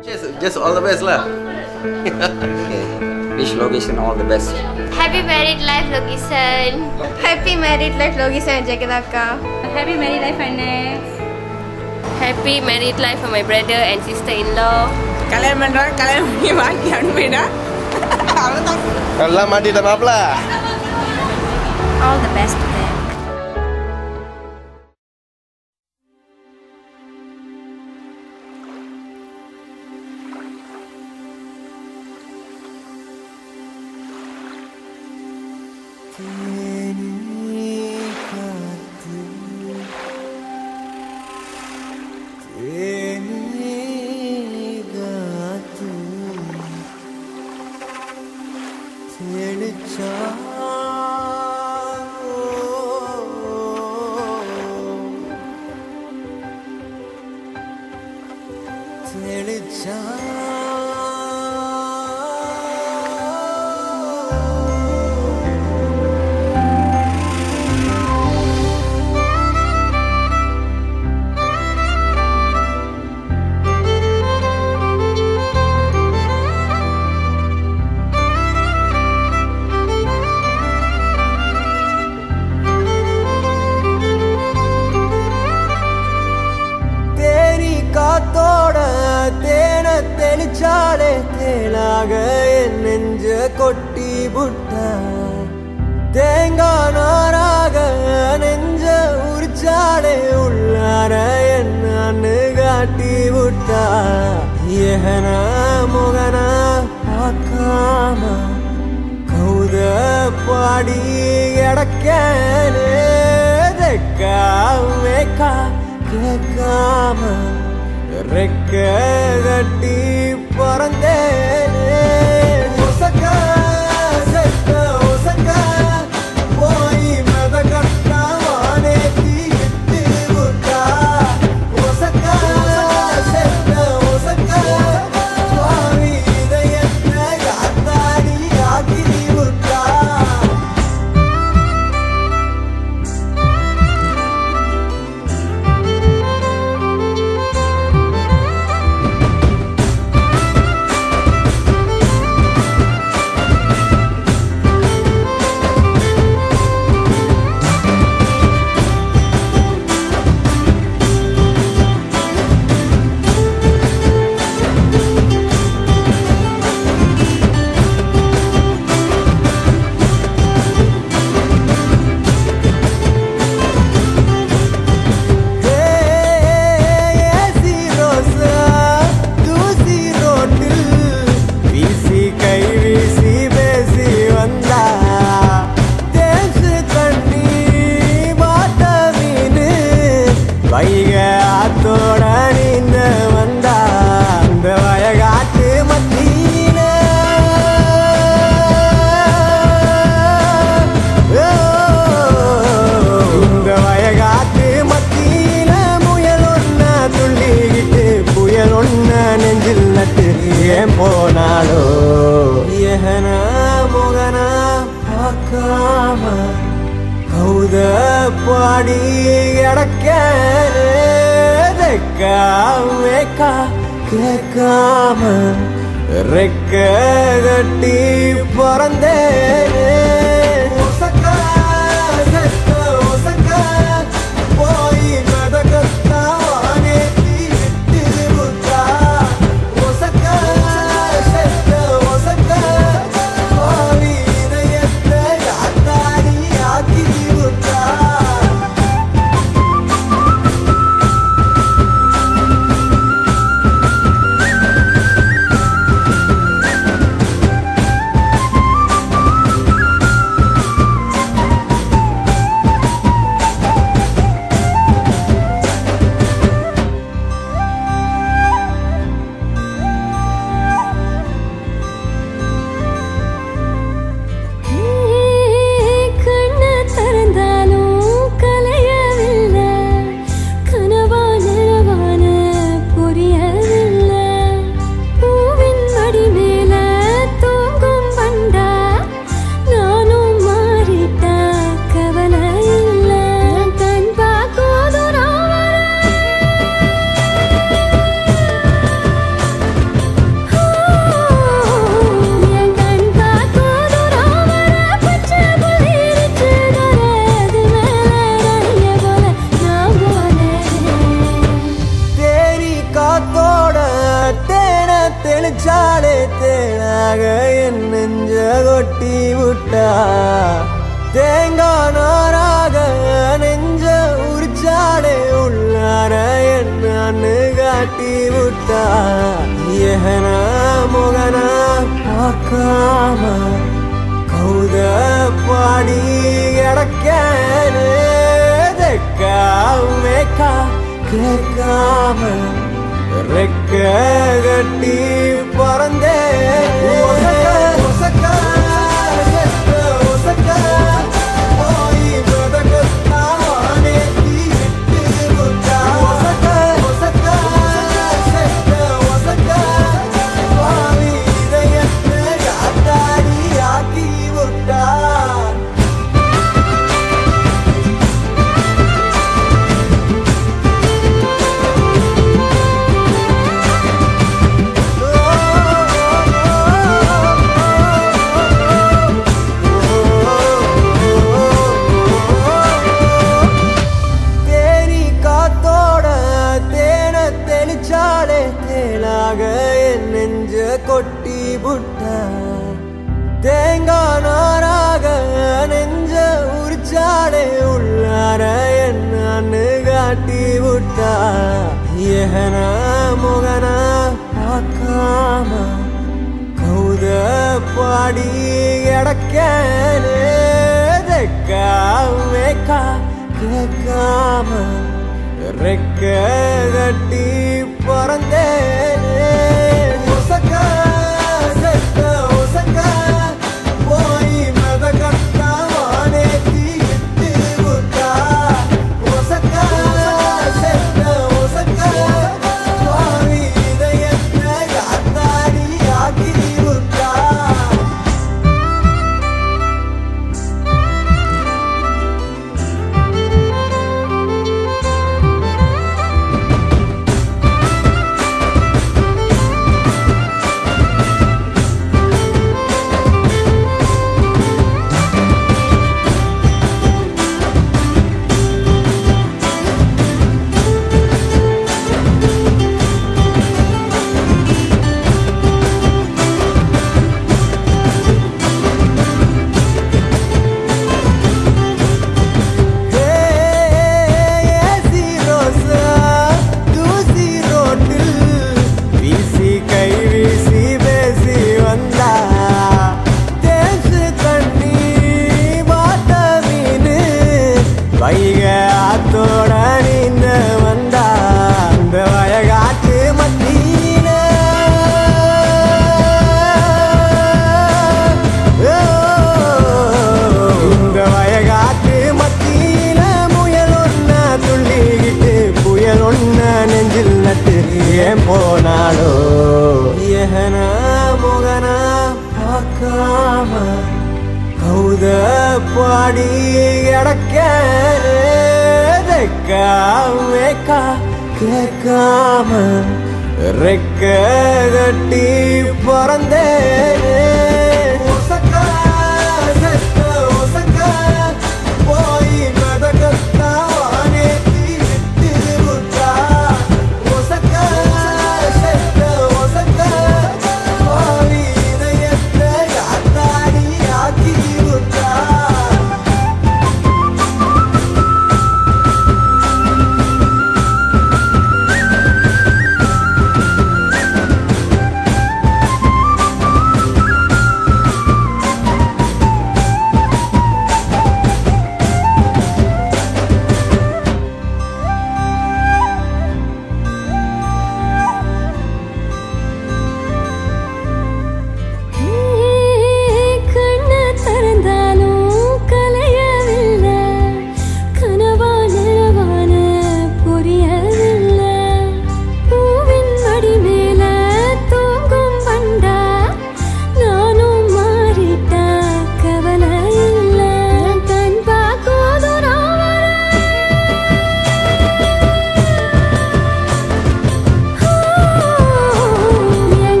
Just, just all the best lah. Okay. Wish Location all the best. Happy married life, Logisan. Happy married life, Logisa and Jagadaka. Happy married life, Annex. Happy married life for my brother and sister-in-law. கல்யாணம் பண்றோம் கல்யாணம் பண்ணி வாங்கி அனுப்பிடா அவ்வளோதான் நல்லா மாட்டிட்ட மாப்பிள All the best to them. Theni காத்தோட தேன தெளிச்சாலே தேனாக என் நெஞ்ச கொட்டி புட்டா தேங்காய் நாராக நெஞ்ச உரிச்சாலே உள்ளார என்னன்னு காட்டி விட்டா ஏகன முகன பார்க்காம கௌத பாடி கிடக்கனே தெக்காமேக்கா கேட்காம ரெக்க கட்டி பறந்தேனே ஒசக்க செத்த ஒசக்க போய் மத கட்டா வானேத்தி விட்டு விட்டா ஒசக்க செத்த ஒசக்க சுவாமி இதயத்தை காத்தாடி ஆக்கி விட்டா ஏசி ரோசா தூசி ரோட்டில் வீசி கை வீசி பேசி வந்தா தேசு தண்ணி பாட்ட மீன் வைக ஆத்தோட நீந்த வந்தா இந்த வயகாட்டு மத்தியில இந்த வயகாட்டு மத்தியில முயல் ஒன்ன துள்ளிக்கிட்டு புயல் ஒன்ன நெஞ்சில் நட்டு ஏன் போனாலோ ஏகன முகன பார்க்காம கௌத பாடி கிடக்கா கேட்காம ரெக்க கட்டி பறந்தேனே ஒசக்கா செத்த ஒசக்கா போய் மதகத்தா வானேத்தி விட்டு விட்டா ஒசக்கா செத்த ஒசக்கா போய் இதயத்தை காத்தாடி ஆக்கி விட்டா Thank தெளிச்சாலே தேனாக என் நெஞ்ச கொட்டி விட்டா தேங்காய் நாராக நெஞ்ச உரிச்சாலே உள்ளார என்னன்னு காட்டி விட்டா ஏகனா முகனா பார்க்காம கௌத பாடி கிடக்கேனே தெக்காமேக்கா கேட்காம ரெக்க கட்டி பறந்தே ஆக்கி விட்டா தேனி காத்தோட தேன தெளிச்சாலே தேனாக என் நெஞ்ச கொட்டி புட்ட தேங்காய் நாராக நெஞ்ச உரிச்சாலே உள்ளார என்னன்னு காட்டி விட்டா ஏகனா முகனா பார்க்காம கௌத பாடி கிடக்கேனே தெக்காமேக்கா கேட்காம ரெக்க கட்டி பறந்தேனே ஒசக்கா, செத்த ஒசக்கா, போய் மெதக்கட்டா வானேத்தி விட்டு விட்டா. ஒசக்கா, செத்த ஒசக்கா, பாவி இதயத்தை காத்தாடி ஆக்கி விட்டா ஏசி ரோசா தூசி ரோட்டில் வீசி கை வீசி பேசி வந்தா தேசு தண்ணி பாட்ட மீன் வைக ஆத்தோட நீந்த வந்தா இந்த வயகாட்டு மத்தியில இந்த வயகாட்டு மத்தியில முயல் ஒன்ன துள்ளிக்கிட்டு புயல் ஒன்ன நெஞ்சில் நட்டு ஏன் போனாலோ ஏகனா முகனா பார்க்காம கௌத பாடி கிடக்கேக்கா கேட்காம ரெக்க கட்டி பறந்தேனே ஒசக்கா, செத்த ஒசக்கா, போய் மெதக்கத்தா வானேத்தி விட்டு விட்டா. ஒசக்கா, செத்த ஒசக்கா, பாவி இதயத்தை காத்தாடி ஆக்கி விட்டா Thank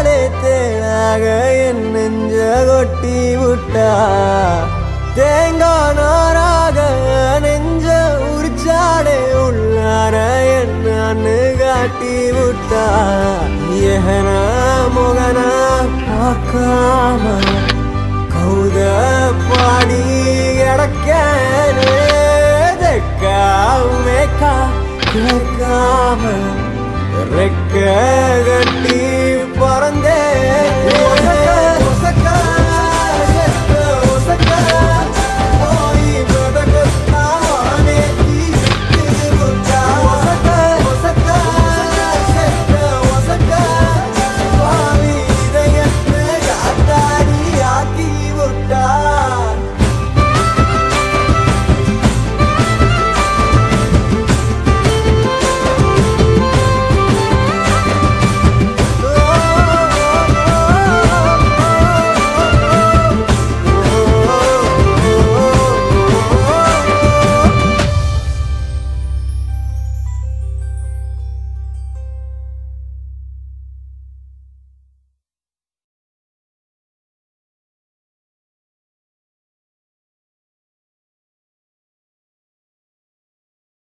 வந்தாலே தேனாக என் நெஞ்ச கொட்டி விட்டா தேங்காய் நாராக நெஞ்ச உரிச்சாடே உள்ளார என்னன்னு காட்டி விட்டா ஏகனா முகனா பார்க்காம கௌத பாடி கிடக்கே தெக்கா மேக்கா கேட்காம ரெக்க கட்டி